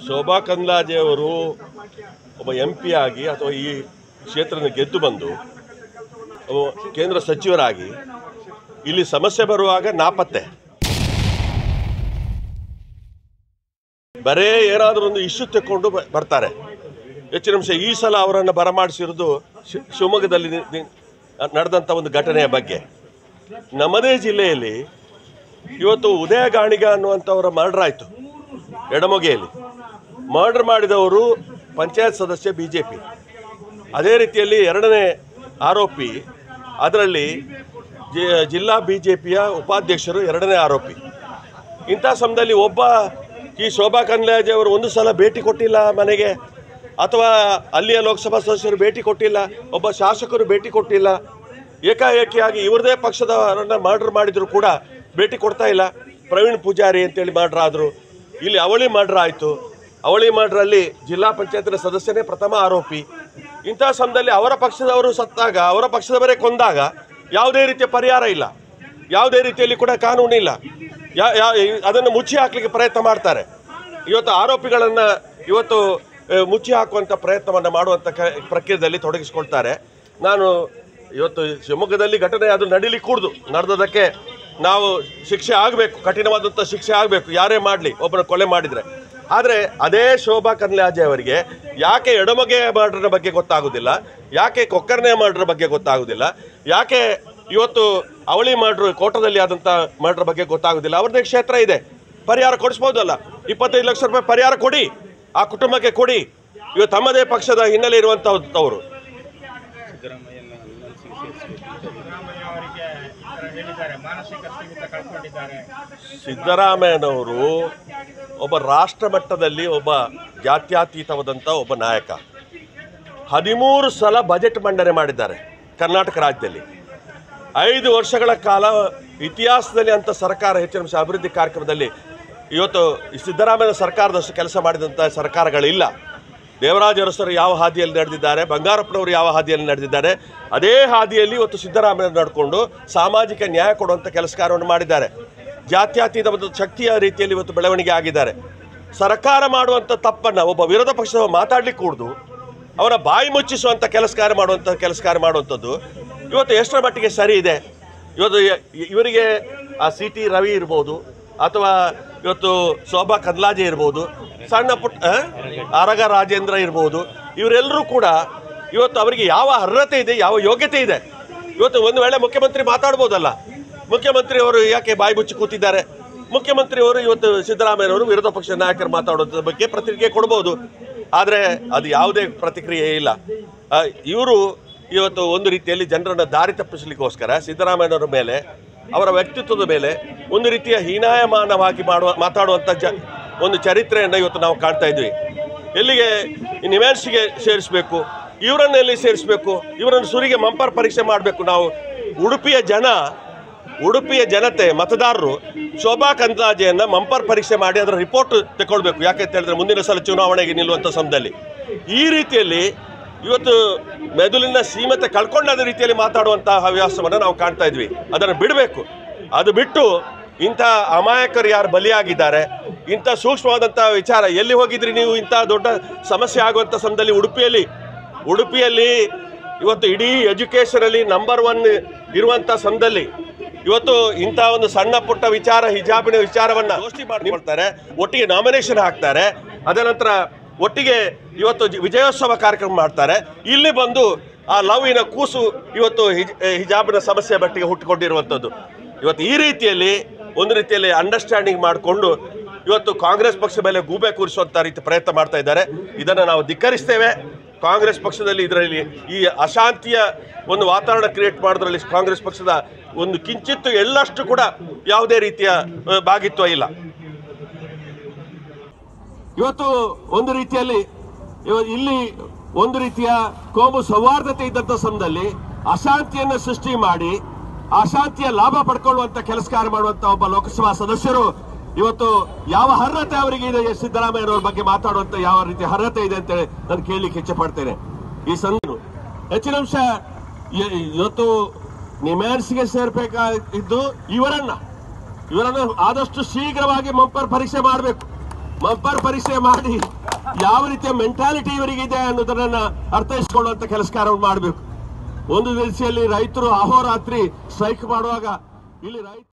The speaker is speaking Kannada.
ಶೋಭಾ ಕಂದ್ಲಾಜೆ ಅವರು ಒಬ್ಬ ಎಂ ಪಿ ಆಗಿ ಅಥವಾ ಈ ಕ್ಷೇತ್ರನ ಗೆದ್ದು ಬಂದು ಒಬ್ಬ ಕೇಂದ್ರ ಸಚಿವರಾಗಿ ಇಲ್ಲಿ ಸಮಸ್ಯೆ ಬರುವಾಗ ನಾಪತ್ತೆ ಬರೇ ಏನಾದರೂ ಒಂದು ಇಶ್ಯೂ ತೆಕ್ಕೊಂಡು ಬ- ಬರ್ತಾರೆ ಹೆಚ್ಚಿನ ಅಂಶ ಈ ಸಲ ಅವರನ್ನು ಬರಮಾಡಿಸಿರೋದು ಶಿ- ಶಿವಮೊಗ್ಗದಲ್ಲಿ ನಿ- ನಿ- ನಡೆದಂಥ ಒಂದು ಘಟನೆಯ ಬಗ್ಗೆ ನಮ್ಮದೇ ಜಿಲ್ಲೆಯಲ್ಲಿ ಇವತ್ತು ಉದಯ ಗಾಣಿಗ ಅನ್ನುವಂಥವರ ಮರ್ಡರ್ ಆಯಿತು ಎಡಮೊಗೆಯಲ್ಲಿ ಮರ್ಡರ್ ಮಾಡಿದವರು ಪಂಚಾಯತ್ ಸದಸ್ಯ ಬಿ ಜೆ ಪಿ ಅದೇ ರೀತಿಯಲ್ಲಿ ಎರಡನೇ ಆರೋಪಿ ಅದರಲ್ಲಿ ಜಿ- ಜಿಲ್ಲಾ ಬಿ ಜೆ ಪಿಯ ಉಪಾಧ್ಯಕ್ಷರು ಎರಡನೇ ಆರೋಪಿ ಇಂಥ ಸಮಯದಲ್ಲಿ ಒಬ್ಬ ಈ ಶೋಭಾ ಕಂದ್ಲಾಜೆ ಅವರು ಒಂದು ಸಲ ಭೇಟಿ ಕೊಟ್ಟಿಲ್ಲ ಮನೆಗೆ ಅಥವಾ ಅಲ್ಲಿಯ ಲೋಕಸಭಾ ಸದಸ್ಯರು ಭೇಟಿ ಕೊಟ್ಟಿಲ್ಲ ಒಬ್ಬ ಶಾಸಕರು ಭೇಟಿ ಕೊಟ್ಟಿಲ್ಲ ಏಕಾಏಕಿಯಾಗಿ ಇವ್ರದೇ ಪಕ್ಷದವರನ್ನ ಮರ್ಡರ್ ಮಾಡಿದ್ರು ಕೂಡ ಭೇಟಿ ಕೊಡ್ತಾ ಇಲ್ಲ ಪ್ರವೀಣ್ ಪೂಜಾರಿ ಅಂತೇಳಿ ಮರ್ಡರ್ ಆದರು ಇಲ್ಲಿ ಅವಳಿ ಮರ್ಡರ್ ಆಯಿತು ಅವಳಿ ಮರ್ಡ್ರಲ್ಲಿ ಜಿಲ್ಲಾ ಪಂಚಾಯತ್ನ ಸದಸ್ಯನೇ ಪ್ರಥಮ ಆರೋಪಿ ಇಂಥ ಸಮಯದಲ್ಲಿ ಅವರ ಪಕ್ಷದವರು ಸತ್ತಾಗ ಅವರ ಪಕ್ಷದವರೇ ಕೊಂದಾಗ ಯಾವುದೇ ರೀತಿಯ ಪರಿಹಾರ ಇಲ್ಲ ಯಾವುದೇ ರೀತಿಯಲ್ಲಿ ಕೂಡ ಕಾನೂನಿಲ್ಲ ಯಾ ಯಾ ಅದನ್ನು ಮುಚ್ಚಿ ಹಾಕಲಿಕ್ಕೆ ಪ್ರಯತ್ನ ಮಾಡ್ತಾರೆ ಇವತ್ತು ಆರೋಪಿಗಳನ್ನು ಇವತ್ತು ಆ, ಮುಚ್ಚಿ ಹಾಕುವಂಥ ಪ್ರಯತ್ನವನ್ನು ಮಾಡುವಂಥ ಕ ಪ್ರಕ್ರಿಯೆಯಲ್ಲಿ ತೊಡಗಿಸ್ಕೊಳ್ತಾರೆ ನಾನು ಇವತ್ತು ಶಿವಮೊಗ್ಗದಲ್ಲಿ ಘಟನೆ ಅದು ನಡೀಲಿಕ್ಕೆ ಕೂಡ್ದು ನಡೆದದಕ್ಕೆ ನಾವು ಶಿಕ್ಷೆ ಆಗಬೇಕು ಕಠಿಣವಾದಂಥ ಶಿಕ್ಷೆ ಆಗಬೇಕು ಯಾರೇ ಮಾಡಲಿ ಒಬ್ಬನ ಕೊಲೆ ಮಾಡಿದರೆ ಆದರೆ ಅದೇ ಶೋಭಾ ಕಂದ್ಲಾಜೆ ಅವರಿಗೆ ಯಾಕೆ ಎಡಮಗೆ ಮರ್ಡರ್ ಬಗ್ಗೆ ಗೊತ್ತಾಗೋದಿಲ್ಲ ಯಾಕೆ ಕೊಕ್ಕರ್ನೆ ಮರ್ಡರ್ ಬಗ್ಗೆ ಗೊತ್ತಾಗೋದಿಲ್ಲ ಯಾಕೆ ಇವತ್ತು ಅವಳಿ ಮರ್ಡ್ರ್ ಕೋಟದಲ್ಲಿ ಆದಂಥ ಮರ್ಡರ್ ಬಗ್ಗೆ ಗೊತ್ತಾಗೋದಿಲ್ಲ ಅವ್ರದ್ದೇ ಕ್ಷೇತ್ರ ಇದೆ ಪರಿಹಾರ ಕೊಡಿಸ್ಬೋದಲ್ಲ ಇಪ್ಪತ್ತೈದು ಲಕ್ಷ ರೂಪಾಯಿ ಪರಿಹಾರ ಕೊಡಿ ಆ ಕುಟುಂಬಕ್ಕೆ ಕೊಡಿ ಇವತ್ತು ತಮ್ಮದೇ ಪಕ್ಷದ ಹಿನ್ನೆಲೆ ಇರುವಂಥವ್ರು ಸಿದ್ದರಾಮಯ್ಯನ ಅನುಮೋದಿಸಿ ಸೇರಿಸಬೇಕು ಸಿದ್ದರಾಮಯ್ಯ ಅವರಿಗೆ ಈ ಥರ ಹೇಳಿದ್ದಾರೆ ಮಾನಸಿಕ ಸ್ಥಿಮಿತ ಕಳ್ಕೊಂಡಿದ್ದಾರೆ ಸಿದ್ದರಾಮಯ್ಯನವರು ಒಬ್ಬ ರಾಷ್ಟ್ರ ಮಟ್ಟದಲ್ಲಿ ಒಬ್ಬ ಜಾತ್ಯತೀತವಾದಂಥ ಒಬ್ಬ ನಾಯಕ ಹದಿಮೂರು ಸಲ ಬಜೆಟ್ ಮಂಡನೆ ಮಾಡಿದ್ದಾರೆ ಕರ್ನಾಟಕ ರಾಜ್ಯದಲ್ಲಿ ಐದು ವರ್ಷಗಳ ಕಾಲ ಇತಿಹಾಸದಲ್ಲಿ ಅಂಥ ಸರ್ಕಾರ ಹೆಚ್ಚಿನ ಅಂಶ ಅಭಿವೃದ್ಧಿ ಕಾರ್ಯಕ್ರಮದಲ್ಲಿ ಇವತ್ತು ಈ ಸಿದ್ದರಾಮಯ್ಯ ಸರ್ಕಾರದಷ್ಟು ಕೆಲಸ ಮಾಡಿದಂಥ ಸರ್ಕಾರಗಳಿಲ್ಲ ದೇವರಾಜ ಅರಸರು ಯಾವ ಹಾದಿಯಲ್ಲಿ ನಡೆದಿದ್ದಾರೆ ಬಂಗಾರಪ್ಪನವರು ಯಾವ ಹಾದಿಯಲ್ಲಿ ನಡೆದಿದ್ದಾರೆ ಅದೇ ಹಾದಿಯಲ್ಲಿ ಇವತ್ತು ಸಿದ್ದರಾಮಯ್ಯ ನಡ್ಕೊಂಡು ಸಾಮಾಜಿಕ ನ್ಯಾಯ ಕೊಡುವಂಥ ಕೆಲಸ ಕಾರ್ಯವನ್ನು ಮಾಡಿದ್ದಾರೆ ಜಾತ್ಯತೀತ ಒಂದು ಶಕ್ತಿಯ ರೀತಿಯಲ್ಲಿ ಇವತ್ತು ಬೆಳವಣಿಗೆ ಆಗಿದ್ದಾರೆ ಸರ್ಕಾರ ಮಾಡುವಂಥ ತಪ್ಪನ್ನು ಒಬ್ಬ ವಿರೋಧ ಪಕ್ಷದ ಮಾತಾಡ್ಲಿಕ್ಕೆ ಕೂಡ್ದು ಅವರ ಬಾಯಿ ಮುಚ್ಚಿಸುವಂಥ ಕೆಲಸ ಕಾರ್ಯ ಮಾಡುವಂಥ ಕೆಲಸ ಕಾರ್ಯ ಮಾಡುವಂಥದ್ದು ಇವತ್ತು ಎಷ್ಟರ ಮಟ್ಟಿಗೆ ಸರಿ ಇದೆ ಇವತ್ತು ಯ- ಇವರಿಗೆ ಆ ಸಿ ಟಿ ರವಿ ಇರ್ಬೋದು ಅಥವಾ ಇವತ್ತು ಶೋಭಾ ಕದ್ಲಾಜೆ ಇರ್ಬೋದು ಸಣ್ಣ ಪುಟ್ಟ ಆ? ಆರಗ ರಾಜೇಂದ್ರ ಇರ್ಬೋದು ಇವರೆಲ್ಲರೂ ಕೂಡ ಇವತ್ತು ಅವರಿಗೆ ಯಾವ ಅರ್ಹತೆ ಇದೆ ಯಾವ ಯೋಗ್ಯತೆ ಇದೆ ಇವತ್ತು ಒಂದು ವೇಳೆ ಮುಖ್ಯಮಂತ್ರಿ ಮಾತಾಡ್ಬೋದಲ್ಲ ಮುಖ್ಯಮಂತ್ರಿ ಅವರು ಯಾಕೆ ಬಾಯಿ ಮುಚ್ಚಿ ಕೂತಿದ್ದಾರೆ ಮುಖ್ಯಮಂತ್ರಿ ಅವರು ಇವತ್ತು ಸಿದ್ದರಾಮಯ್ಯನವರು ವಿರೋಧ ಪಕ್ಷ ನಾಯಕರು ಮಾತಾಡೋದ್ರ ಬಗ್ಗೆ ಪ್ರತಿಕ್ರಿಯೆ ಕೊಡ್ಬೋದು ಆದರೆ ಅದು ಯಾವುದೇ ಪ್ರತಿಕ್ರಿಯೆ ಇಲ್ಲ ಇವರು ಇವತ್ತು ಒಂದು ರೀತಿಯಲ್ಲಿ ಜನರನ್ನು ದಾರಿ ತಪ್ಪಿಸಲಿಕ್ಕೋಸ್ಕರ ಸಿದ್ದರಾಮಯ್ಯನವರ ಮೇಲೆ ಅವರ ವ್ಯಕ್ತಿತ್ವದ ಮೇಲೆ ಒಂದು ರೀತಿಯ ಹೀನಾಯಮಾನವಾಗಿ ಮಾಡುವ ಮಾತಾಡುವಂಥ ಜ ಒಂದು ಚರಿತ್ರೆಯನ್ನು ಇವತ್ತು ನಾವು ಕಾಣ್ತಾ ಇದ್ವಿ ಎಲ್ಲಿಗೆ ಈ ನಿಮ್ಯಾನ್ಸ್ಗೆ ಸೇರಿಸಬೇಕು ಇವರನ್ನ ಎಲ್ಲಿ ಸೇರಿಸಬೇಕು ಇವರನ್ನು ಸುರಿಗೆ ಮಂಪರ್ ಪರೀಕ್ಷೆ ಮಾಡಬೇಕು ನಾವು ಉಡುಪಿಯ ಜನ ಉಡುಪಿಯ ಜನತೆ ಮತದಾರರು ಶೋಭಾ ಕಂದ್ಲಾಜೆಯನ್ನ ಮಂಪರ್ ಪರೀಕ್ಷೆ ಮಾಡಿ ಅದರ ರಿಪೋರ್ಟ್ ತಗೊಳ್ಬೇಕು ಯಾಕೆ ಹೇಳಿದ್ರೆ ಮುಂದಿನ ಸಲ ಚುನಾವಣೆಗೆ ನಿಲ್ಲುವಂಥ ಸಮಯದಲ್ಲಿ ಈ ರೀತಿಯಲ್ಲಿ ಇವತ್ತು ಮೆದುಳಿನ ಸೀಮತೆ ಕಳ್ಕೊಂಡಾದ ರೀತಿಯಲ್ಲಿ ಮಾತಾಡುವಂತಹ ಹವ್ಯಾಸವನ್ನು ನಾವು ಕಾಣ್ತಾ ಇದ್ವಿ ಅದನ್ನು ಬಿಡಬೇಕು ಅದು ಬಿಟ್ಟು ಇಂಥ ಅಮಾಯಕರು ಯಾರು ಬಲಿಯಾಗಿದ್ದಾರೆ ಇಂಥ ಸೂಕ್ಷ್ಮವಾದಂಥ ವಿಚಾರ ಎಲ್ಲಿ ಹೋಗಿದ್ರಿ ನೀವು ಇಂಥ ದೊಡ್ಡ ಸಮಸ್ಯೆ ಆಗುವಂಥ ಸಮಯದಲ್ಲಿ ಉಡುಪಿಯಲ್ಲಿ ಉಡುಪಿಯಲ್ಲಿ ಇವತ್ತು ಇಡೀ ಎಜುಕೇಷನಲ್ಲಿ ನಂಬರ್ ಒನ್ ಇರುವಂಥ ಸಮಯದಲ್ಲಿ ಇವತ್ತು ಇಂಥ ಒಂದು ಸಣ್ಣ ಪುಟ್ಟ ವಿಚಾರ ಹಿಜಾಬಿನ ವಿಚಾರವನ್ನ ಗೋಷ್ಠಿ ಮಾಡ್ಕೊಳ್ತಾರೆ ಒಟ್ಟಿಗೆ ನಾಮಿನೇಷನ್ ಹಾಕ್ತಾರೆ ಅದ ನಂತರ ಒಟ್ಟಿಗೆ ಇವತ್ತು ಜಿ- ವಿಜಯೋತ್ಸವ ಕಾರ್ಯಕ್ರಮ ಮಾಡ್ತಾರೆ ಇಲ್ಲಿ ಬಂದು ಆ ಲವ್ವಿನ ಕೂಸು ಇವತ್ತು ಹಿಜ್ ಹಿಜಾಬಿನ ಸಮಸ್ಯೆ ಮಟ್ಟಿಗೆ ಹುಟ್ಟಿಕೊಂಡಿರುವಂಥದ್ದು ಇವತ್ತು ಈ ರೀತಿಯಲ್ಲಿ ಒಂದು ರೀತಿಯಲ್ಲಿ ಅಂಡರ್ಸ್ಟ್ಯಾಂಡಿಂಗ್ ಮಾಡಿಕೊಂಡು ಇವತ್ತು ಕಾಂಗ್ರೆಸ್ ಪಕ್ಷ ಮೇಲೆ ಗೂಬೆ ಕೂರಿಸುವಂಥ ರೀತಿ ಪ್ರಯತ್ನ ಮಾಡ್ತಾ ಇದ್ದಾರೆ ಇದನ್ನು ನಾವು ಧಿಕ್ಕರಿಸ್ತೇವೆ ಕಾಂಗ್ರೆಸ್ ಪಕ್ಷದಲ್ಲಿ ಇದರಲ್ಲಿ ಈ ಅಶಾಂತಿಯ ಒಂದು ವಾತಾವರಣ ಕ್ರಿಯೇಟ್ ಮಾಡೋದ್ರಲ್ಲಿ ಕಾಂಗ್ರೆಸ್ ಪಕ್ಷದ ಒಂದು ಕಿಂಚಿತ್ತು ಎಳ್ಳಷ್ಟು ಕೂಡ ಯಾವುದೇ ರೀತಿಯ ಆ, ಭಾಗಿತ್ವ ಇಲ್ಲ ಇವತ್ತು ಒಂದು ರೀತಿಯಲ್ಲಿ ಇವ- ಇಲ್ಲಿ ಒಂದು ರೀತಿಯ ಕೋಮು ಸೌಹಾರ್ದತೆ ಇದ್ದಂಥ ಸಮಯದಲ್ಲಿ ಅಶಾಂತಿಯನ್ನು ಸೃಷ್ಟಿ ಮಾಡಿ ಅಶಾಂತಿಯ ಲಾಭ ಪಡ್ಕೊಳ್ಳುವಂತ ಕೆಲಸ ಕಾರ್ಯ ಮಾಡುವಂತ ಒಬ್ಬ ಲೋಕಸಭಾ ಸದಸ್ಯರು ಇವತ್ತು ಯಾವ ಅರ್ಹತೆ ಅವರಿಗೆ ಇದೆ ಸಿದ್ದರಾಮಯ್ಯನವ್ರ ಬಗ್ಗೆ ಮಾತಾಡುವಂತ ಯಾವ ರೀತಿ ಅರ್ಹತೆ ಇದೆ ಅಂತ ನಾನು ಕೇಳಲಿಕ್ಕೆ ಇಚ್ಛೆ ಪಡ್ತೇನೆ ಈ ಸಂದ ಹೆಚ್ಚಿನ ಅಂಶ ಇ- ಇವತ್ತು ನಿಮ್ಯಾನ್ಸ್ಗೆ ಸೇರ್ಬೇಕಾಗಿದ್ದು ಇವರನ್ನ ಇವರನ್ನು ಆದಷ್ಟು ಶೀಘ್ರವಾಗಿ ಮಂಪರ್ ಪರೀಕ್ಷೆ ಮಾಡಬೇಕು ಮಂಪರ್ ಪರೀಕ್ಷೆ ಮಾಡಿ ಯಾವ ರೀತಿಯ ಮೆಂಟಾಲಿಟಿ ಇವರಿಗಿದೆ ಅನ್ನೋದನ್ನ ಅರ್ಥೈಸ್ಕೊಳ್ಳುವಂತ ಕೆಲಸ ಕಾರ್ಯವನ್ನು ಮಾಡಬೇಕು ಒಂದು ದಿವಸದಲ್ಲಿ ರೈತರು ಅಹೋರಾತ್ರಿ ಸ್ಟ್ರೈಕ್ ಮಾಡುವಾಗ ಇಲ್ಲಿ ರೈತ